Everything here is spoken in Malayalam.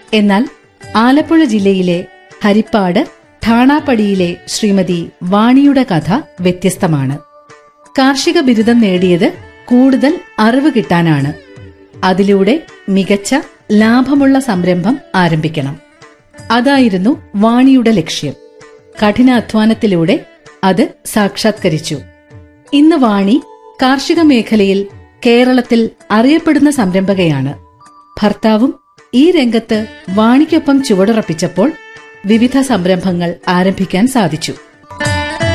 എന്നാൽ ആലപ്പുഴ ജില്ലയിലെ ഹരിപ്പാട് ഠാണാപ്പടിയിലെ ശ്രീമതി വാണിയുടെ കഥ വ്യത്യസ്തമാണ് കാർഷിക ബിരുദം നേടിയത് കൂടുതൽ അറിവ് കിട്ടാനാണ് അതിലൂടെ മികച്ച ലാഭമുള്ള സംരംഭം ആരംഭിക്കണം അതായിരുന്നു വാണിയുടെ ലക്ഷ്യം കഠിനാധ്വാനത്തിലൂടെ അത് സാക്ഷാത്കരിച്ചു ഇന്ന് വാണി കാർഷിക മേഖലയിൽ കേരളത്തിൽ അറിയപ്പെടുന്ന സംരംഭകയാണ് ഭർത്താവും ഈ രംഗത്ത് വാണിക്കൊപ്പം ചുവടുറപ്പിച്ചപ്പോൾ വിവിധ സംരംഭങ്ങൾ ആരംഭിക്കാൻ സാധിച്ചു